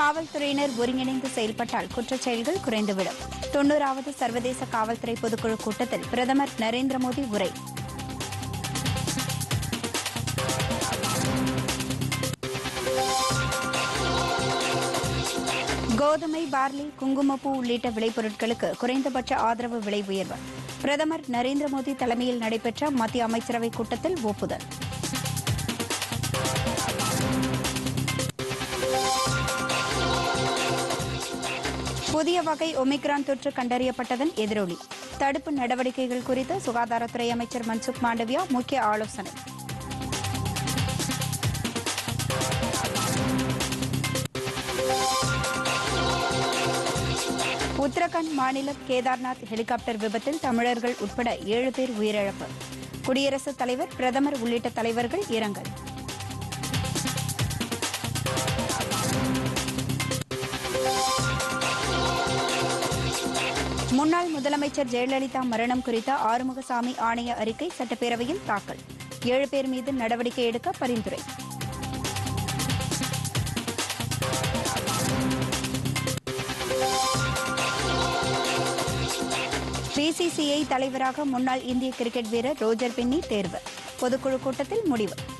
காவல்துறையினர் ஒருங்கிணைந்து செயல்பட்டால் குற்றச் செயல்கள் குறைந்துவிடும் தொன்னூறாவது சர்வதேச காவல்துறை பொதுக்குழு கூட்டத்தில் பிரதமர் நரேந்திர மோடி உரை கோதுமை பார்லி குங்குமப்பூ உள்ளிட்ட விளைபொருட்களுக்கு குறைந்தபட்ச ஆதரவு விலை உயர்வு பிரதமர் நரேந்திர மோடி தலைமையில் நடைபெற்ற மத்திய அமைச்சரவைக் கூட்டத்தில் ஒப்புதல் புதிய வகை ஒமிக்ரான் தொற்று கண்டறியப்பட்டதன் எதிரொலி தடுப்பு நடவடிக்கைகள் குறித்து சுகாதாரத்துறை அமைச்சர் மன்சுக் மாண்டவியா முக்கிய ஆலோசனை உத்தரகாண்ட் மாநிலம் கேதார்நாத் ஹெலிகாப்டர் விபத்தில் தமிழர்கள் உட்பட ஏழு பேர் உயிரிழப்பு குடியரசுத் தலைவர் பிரதமர் உள்ளிட்ட தலைவர்கள் இரங்கல் முன்னாள் முதலமைச்சர் ஜெயலலிதா மரணம் குறித்த ஆறுமுகசாமி ஆணைய அறிக்கை சட்டப்பேரவையில் தாக்கல் ஏழு பேர் மீது நடவடிக்கை எடுக்க பரிந்துரை பிசிசிஐ தலைவராக முன்னாள் இந்திய கிரிக்கெட் வீரர் ரோஜர் பின்னி தேர்வு பொதுக்குழு கூட்டத்தில் முடிவு